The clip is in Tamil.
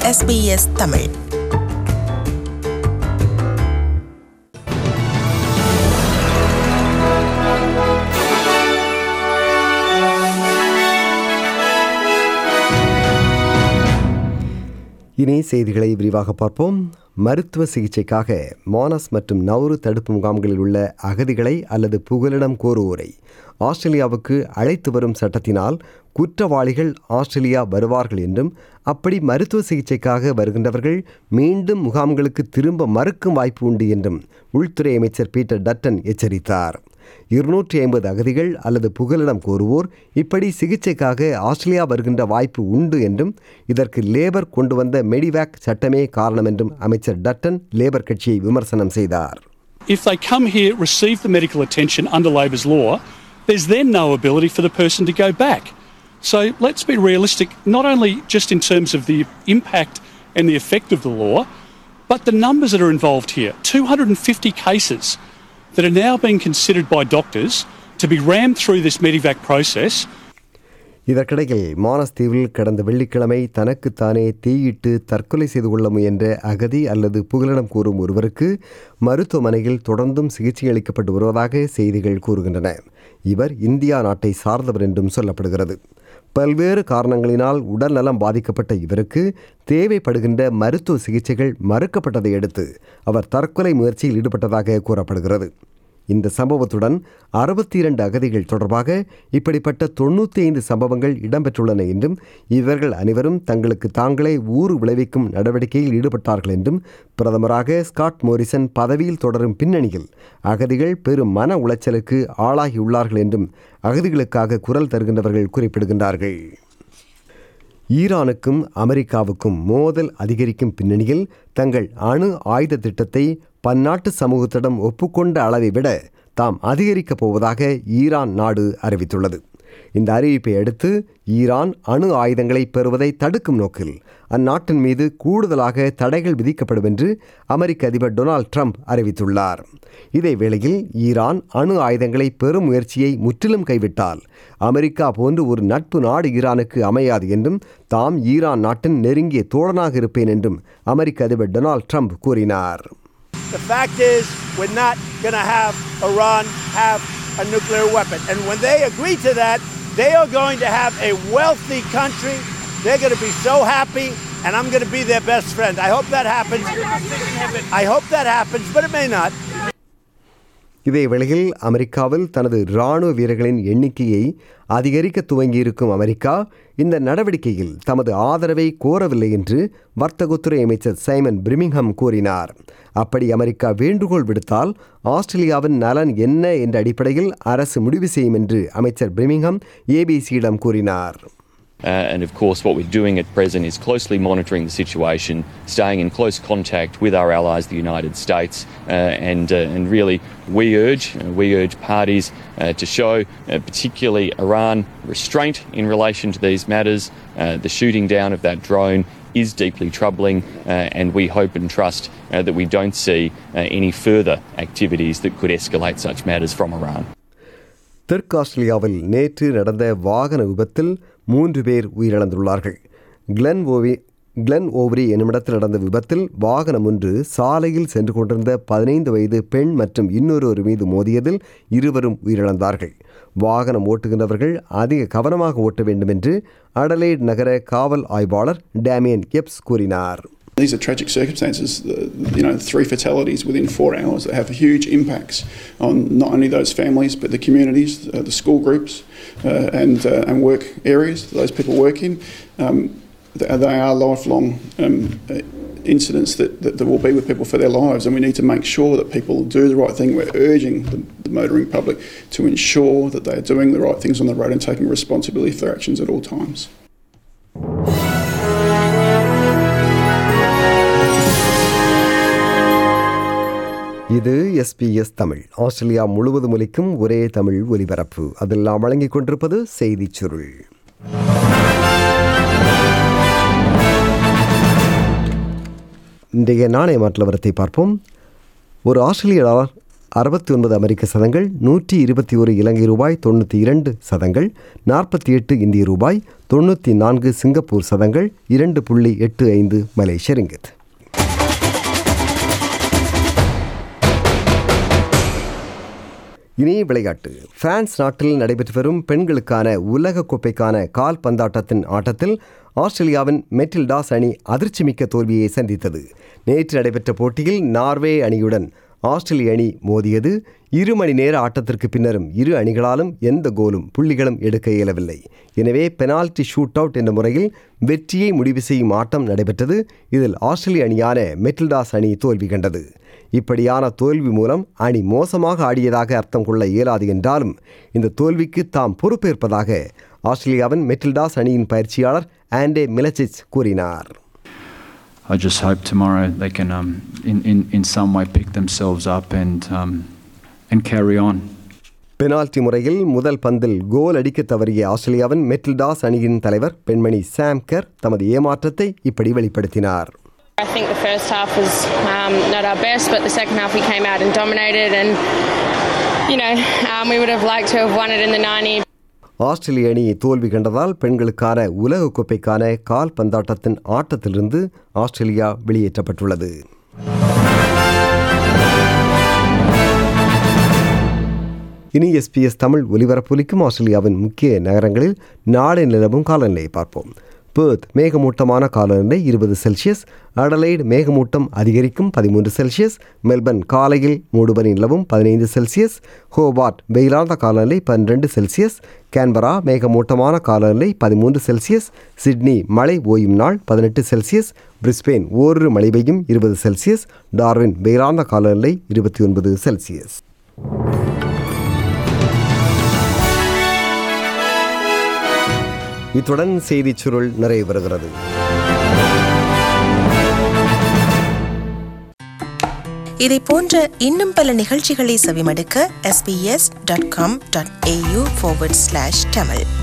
SBS தமிழ் இனி செய்திகளை விரிவாக பார்ப்போம் மருத்துவ சிகிச்சைக்காக மானஸ் மற்றும் நௌரு தடுப்பு முகாம்களில் உள்ள அகதிகளை அல்லது புகலிடம் கோருவோரை ஆஸ்திரேலியாவுக்கு அழைத்து வரும் சட்டத்தினால் குற்றவாளிகள் ஆஸ்திரேலியா வருவார்கள் என்றும் அப்படி மருத்துவ சிகிச்சைக்காக வருகின்றவர்கள் மீண்டும் முகாம்களுக்கு திரும்ப மறுக்கும் வாய்ப்பு உண்டு என்றும் உள்துறை அமைச்சர் பீட்டர் டட்டன் எச்சரித்தார் இருநூற்றி ஐம்பது அகதிகள் அல்லது புகலிடம் கோருவோர் இப்படி சிகிச்சைக்காக ஆஸ்திரேலியா வருகின்ற வாய்ப்பு உண்டு என்றும் இதற்கு லேபர் கொண்டு வந்த மெடிவேக் சட்டமே காரணம் என்றும் அமைச்சர் டட்டன் லேபர் கட்சியை விமர்சனம் செய்தார் If they come here, receive the medical attention under Labor's law, there's then no ability for the person to go back. So let's be realistic, not only just in terms of the impact and the effect of the law, but the numbers that are involved here 250 cases that are now being considered by doctors to be rammed through this Medivac process. இதற்கிடையில் மானஸ் தீவில் கடந்த வெள்ளிக்கிழமை தனக்குத்தானே தீயிட்டு தற்கொலை செய்து கொள்ள முயன்ற அகதி அல்லது புகலிடம் கூறும் ஒருவருக்கு மருத்துவமனையில் தொடர்ந்தும் சிகிச்சை அளிக்கப்பட்டு வருவதாக செய்திகள் கூறுகின்றன இவர் இந்தியா நாட்டை சார்ந்தவர் என்றும் சொல்லப்படுகிறது பல்வேறு காரணங்களினால் உடல்நலம் பாதிக்கப்பட்ட இவருக்கு தேவைப்படுகின்ற மருத்துவ சிகிச்சைகள் மறுக்கப்பட்டதை அடுத்து அவர் தற்கொலை முயற்சியில் ஈடுபட்டதாக கூறப்படுகிறது இந்த சம்பவத்துடன் அறுபத்தி இரண்டு அகதிகள் தொடர்பாக இப்படிப்பட்ட தொண்ணூற்றி ஐந்து சம்பவங்கள் இடம்பெற்றுள்ளன என்றும் இவர்கள் அனைவரும் தங்களுக்கு தாங்களே ஊறு விளைவிக்கும் நடவடிக்கையில் ஈடுபட்டார்கள் என்றும் பிரதமராக ஸ்காட் மோரிசன் பதவியில் தொடரும் பின்னணியில் அகதிகள் பெரும் மன உளைச்சலுக்கு ஆளாகியுள்ளார்கள் என்றும் அகதிகளுக்காக குரல் தருகின்றவர்கள் குறிப்பிடுகின்றார்கள் ஈரானுக்கும் அமெரிக்காவுக்கும் மோதல் அதிகரிக்கும் பின்னணியில் தங்கள் அணு ஆயுத திட்டத்தை பன்னாட்டு சமூகத்திடம் ஒப்புக்கொண்ட அளவை விட தாம் அதிகரிக்கப் போவதாக ஈரான் நாடு அறிவித்துள்ளது இந்த அறிவிப்பை அடுத்து ஈரான் அணு ஆயுதங்களை பெறுவதை தடுக்கும் நோக்கில் அந்நாட்டின் மீது கூடுதலாக தடைகள் விதிக்கப்படும் என்று அமெரிக்க அதிபர் டொனால்ட் ட்ரம்ப் அறிவித்துள்ளார் இதே வேளையில் ஈரான் அணு ஆயுதங்களை பெறும் முயற்சியை முற்றிலும் கைவிட்டால் அமெரிக்கா போன்று ஒரு நட்பு நாடு ஈரானுக்கு அமையாது என்றும் தாம் ஈரான் நாட்டின் நெருங்கிய தோழனாக இருப்பேன் என்றும் அமெரிக்க அதிபர் டொனால்ட் ட்ரம்ப் கூறினார் The fact is, we're not going to have Iran have a nuclear weapon. And when they agree to that, they are going to have a wealthy country. They're going to be so happy, and I'm going to be their best friend. I hope that happens. I hope that happens, but it may not. இதே வேளையில் அமெரிக்காவில் தனது இராணுவ வீரர்களின் எண்ணிக்கையை அதிகரிக்க துவங்கியிருக்கும் அமெரிக்கா இந்த நடவடிக்கையில் தமது ஆதரவை கோரவில்லை என்று வர்த்தகத்துறை அமைச்சர் சைமன் பிரிமிங்ஹம் கூறினார் அப்படி அமெரிக்கா வேண்டுகோள் விடுத்தால் ஆஸ்திரேலியாவின் நலன் என்ன என்ற அடிப்படையில் அரசு முடிவு செய்யும் என்று அமைச்சர் பிரிமிங்ஹம் ஏபிசியிடம் கூறினார் Uh, and of course, what we're doing at present is closely monitoring the situation, staying in close contact with our allies, the United States, uh, and uh, and really we urge we urge parties to show, particularly Iran, restraint in relation to these matters. the shooting down of that drone is deeply troubling, and we hope and trust that we don't see any further activities that could escalate such matters from Iran. தெற்கு ஆஸ்திரேலியாவில் நேற்று நடந்த வாகன விபத்தில் மூன்று பேர் உயிரிழந்துள்ளார்கள் கிளன் ஓவி கிளன் ஓவரி என்னுமிடத்தில் நடந்த விபத்தில் வாகனம் ஒன்று சாலையில் சென்று கொண்டிருந்த பதினைந்து வயது பெண் மற்றும் இன்னொருவர் மீது மோதியதில் இருவரும் உயிரிழந்தார்கள் வாகனம் ஓட்டுகின்றவர்கள் அதிக கவனமாக ஓட்ட வேண்டும் என்று அடலைட் நகர காவல் ஆய்வாளர் டேமியன் எப்ஸ் கூறினார் These are tragic circumstances. You know, three fatalities within four hours that have huge impacts on not only those families but the communities, uh, the school groups, uh, and uh, and work areas that those people work in. Um, they are lifelong um, incidents that, that, that will be with people for their lives, and we need to make sure that people do the right thing. We're urging the, the motoring public to ensure that they are doing the right things on the road and taking responsibility for their actions at all times. இது எஸ்பிஎஸ் தமிழ் ஆஸ்திரேலியா முழுவதும் ஒலிக்கும் ஒரே தமிழ் ஒலிபரப்பு அதெல்லாம் வழங்கிக் கொண்டிருப்பது செய்திச் சுருள் இன்றைய நாணய மாற்று நிலவரத்தை பார்ப்போம் ஒரு ஆஸ்திரேலிய டாலர் அறுபத்தி ஒன்பது அமெரிக்க சதங்கள் நூற்றி இருபத்தி ஒரு இலங்கை ரூபாய் தொண்ணூற்றி இரண்டு சதங்கள் நாற்பத்தி எட்டு இந்திய ரூபாய் தொண்ணூற்றி நான்கு சிங்கப்பூர் சதங்கள் இரண்டு புள்ளி எட்டு ஐந்து மலேசிய ரிங்கித் இனி விளையாட்டு பிரான்ஸ் நாட்டில் நடைபெற்று வரும் பெண்களுக்கான உலக கோப்பைக்கான கால் பந்தாட்டத்தின் ஆட்டத்தில் ஆஸ்திரேலியாவின் மெட்டில்டாஸ் அணி அதிர்ச்சிமிக்க தோல்வியை சந்தித்தது நேற்று நடைபெற்ற போட்டியில் நார்வே அணியுடன் ஆஸ்திரேலிய அணி மோதியது இரு மணி நேர ஆட்டத்திற்கு பின்னரும் இரு அணிகளாலும் எந்த கோலும் புள்ளிகளும் எடுக்க இயலவில்லை எனவே பெனால்டி ஷூட் அவுட் என்ற முறையில் வெற்றியை முடிவு செய்யும் ஆட்டம் நடைபெற்றது இதில் ஆஸ்திரேலிய அணியான மெட்டில்டாஸ் அணி தோல்வி கண்டது இப்படியான தோல்வி மூலம் அணி மோசமாக ஆடியதாக அர்த்தம் கொள்ள இயலாது என்றாலும் இந்த தோல்விக்கு தாம் பொறுப்பேற்பதாக ஆஸ்திரேலியாவின் மெட்டில்டாஸ் அணியின் பயிற்சியாளர் ஆண்டே மிலச்சிச் கூறினார் I just hope tomorrow they can, um, in, in, in some way, pick themselves up and, um, and carry on. Penalty முறையில் முதல் பந்தில் கோல் அடிக்க தவறிய ஆஸ்திரேலியாவின் மெட்டில்டாஸ் அணியின் தலைவர் பெண்மணி சாம் கர் தமது ஏமாற்றத்தை இப்படி வெளிப்படுத்தினார் I think the first half was um, not our best, but the second half we came out and dominated, and you know um, we would have liked to have won it in the 90. ஆஸ்திரேலிய அணி தோல்வி கண்டதால் பெண்களுக்கான உலக கோப்பைக்கான கால் பந்தாட்டத்தின் ஆட்டத்திலிருந்து ஆஸ்திரேலியா வெளியேற்றப்பட்டுள்ளது இனி எஸ்பிஎஸ் தமிழ் ஒலிபரப்பொலிக்கும் ஆஸ்திரேலியாவின் முக்கிய நகரங்களில் நாளை நிலவும் காலநிலையை பார்ப்போம் பேர்த் மேகமூட்டமான காலநிலை இருபது செல்சியஸ் அடலைடு மேகமூட்டம் அதிகரிக்கும் பதிமூன்று செல்சியஸ் மெல்பர்ன் காலையில் மூடுபனி நிலவும் பதினைந்து செல்சியஸ் ஹோபார்ட் வெயிலார்ந்த காலநிலை பன்னிரெண்டு செல்சியஸ் கேன்பரா மேகமூட்டமான காலநிலை பதிமூன்று செல்சியஸ் சிட்னி மழை ஓயும் நாள் பதினெட்டு செல்சியஸ் பிரிஸ்பெயின் ஓரிரு மழை பெய்யும் இருபது செல்சியஸ் டார்வின் வெயிலார்ந்த காலநிலை இருபத்தி ஒன்பது செல்சியஸ் இத்துடன் செய்திச் சுருள் நிறைவு பெறுகிறது இதை போன்ற இன்னும் பல நிகழ்ச்சிகளை செவிமடுக்க sbs.com.au forward slash tamil